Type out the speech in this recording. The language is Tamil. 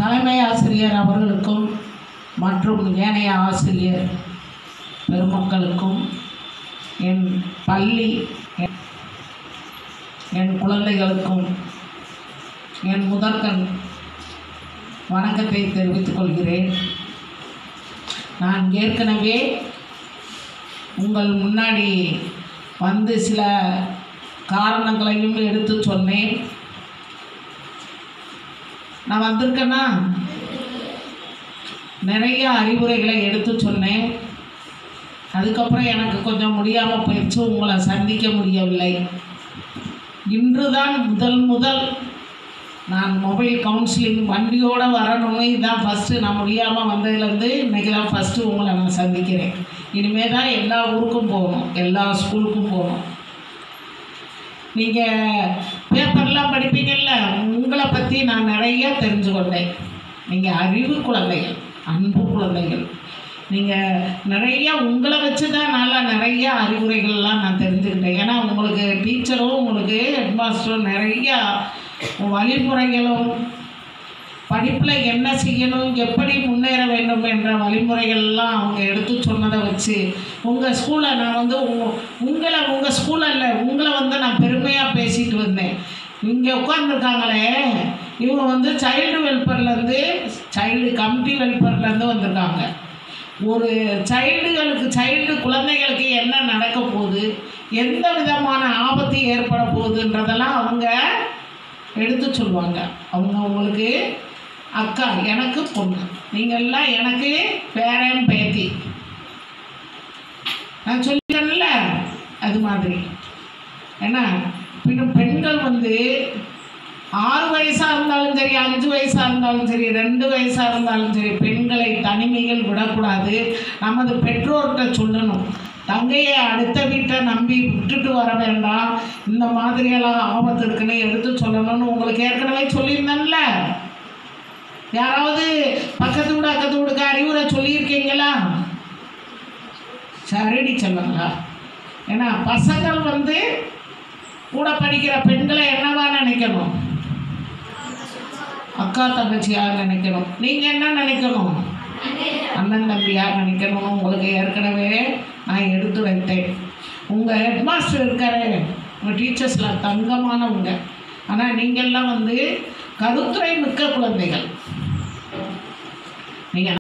தலைமை ஆசிரியர் அவர்களுக்கும் மற்றும் ஏனைய ஆசிரியர் பெருமக்களுக்கும் என் பள்ளி என்- என் குழந்தைகளுக்கும் என் முதற்கண் வணக்கத்தை தெரிவித்துக் கொள்கிறேன் நான் ஏற்கனவே உங்கள் முன்னாடி வந்து சில காரணங்களையும் எடுத்து சொன்னேன் நான் வந்திருக்கேன்னா நிறைய அறிவுரைகளை எடுத்து சொன்னேன் அதுக்கப்புறம் எனக்கு கொஞ்சம் முடியாமல் போயிடுச்சு உங்களை சந்திக்க முடியவில்லை இன்று தான் முதல் முதல் நான் மொபைல் கவுன்சிலிங் வண்டியோடு வரணும்னு இதான் ஃபஸ்ட்டு நான் முடியாமல் வந்ததுலேருந்து இன்றைக்கி தான் ஃபஸ்ட்டு உங்களை நான் சந்திக்கிறேன் இனிமேல் தான் எல்லா ஊருக்கும் போகணும் எல்லா ஸ்கூலுக்கும் போகணும் நீங்கள் பேப்பர்லாம் படிப்பீங்கள்ல உங்களை பற்றி நான் நிறைய தெரிஞ்சு கொண்டேன் நீங்கள் அறிவு குழந்தைகள் அன்பு குழந்தைகள் நீங்கள் நிறைய உங்களை வச்சு தான் நல்லா நிறைய அறிவுரைகள்லாம் நான் தெரிஞ்சுக்கிட்டேன் ஏன்னா உங்களுக்கு டீச்சரும் உங்களுக்கு ஹெட்மாஸ்டரும் நிறையா வழிமுறைகளும் படிப்பில் என்ன செய்யணும் எப்படி முன்னேற வேண்டும் என்ற வழிமுறைகள்லாம் அவங்க எடுத்து சொன்னதை வச்சு உங்கள் ஸ்கூலை நான் வந்து உங்க உங்களை உங்கள் ஸ்கூலில் உங்களை வந்து நான் பெருமையாக பேசிட்டு வந்தேன் இங்கே உட்காந்துருக்காங்களே இவங்க வந்து சைல்டு வெல்ஃபேர்லேருந்து சைல்டு கமிட்டி வெல்ஃபேர்லேருந்து வந்திருக்காங்க ஒரு சைல்டுகளுக்கு சைல்டு குழந்தைகளுக்கு என்ன நடக்க போகுது எந்த விதமான ஆபத்து ஏற்பட போகுதுன்றதெல்லாம் அவங்க எடுத்து சொல்லுவாங்க அவங்க உங்களுக்கு அக்கா எனக்கு பொண்ணு நீங்கள்லாம் எனக்கு பேரன் பேத்தி நான் சொல்லிட்டேன்ல அது மாதிரி ஏன்னா பின்ன பெண்கள் வந்து ஆறு வயசாக இருந்தாலும் சரி அஞ்சு வயசாக இருந்தாலும் சரி ரெண்டு வயசாக இருந்தாலும் சரி பெண்களை தனிமையில் விடக்கூடாது நமது பெற்றோர்கிட்ட சொல்லணும் தங்கையை அடுத்த வீட்டை நம்பி விட்டுட்டு வர வேண்டாம் இந்த மாதிரியெல்லாம் ஆபத்து இருக்குன்னு எடுத்து சொல்லணும்னு உங்களுக்கு ஏற்கனவே சொல்லியிருந்தேன்ல யாராவது பக்கத்து வீடு அக்கத்து வீடுக்கு அறிவுரை சொல்லியிருக்கீங்களா சரிடி சொல்லுங்களா ஏன்னா பசங்கள் வந்து கூட படிக்கிற பெண்களை என்னவா நினைக்கணும் அக்கா தங்கச்சியாக நினைக்கணும் நீங்கள் என்ன நினைக்கணும் அண்ணன் தம்பியாக நினைக்கணும்னு உங்களுக்கு ஏற்கனவே நான் எடுத்து வைத்தேன் உங்கள் ஹெட்மாஸ்டர் இருக்காரு உங்கள் டீச்சர்ஸில் தங்கமானவங்க ஆனால் நீங்கள்லாம் வந்து கருத்துரை மிக்க குழந்தைகள் நீங்கள்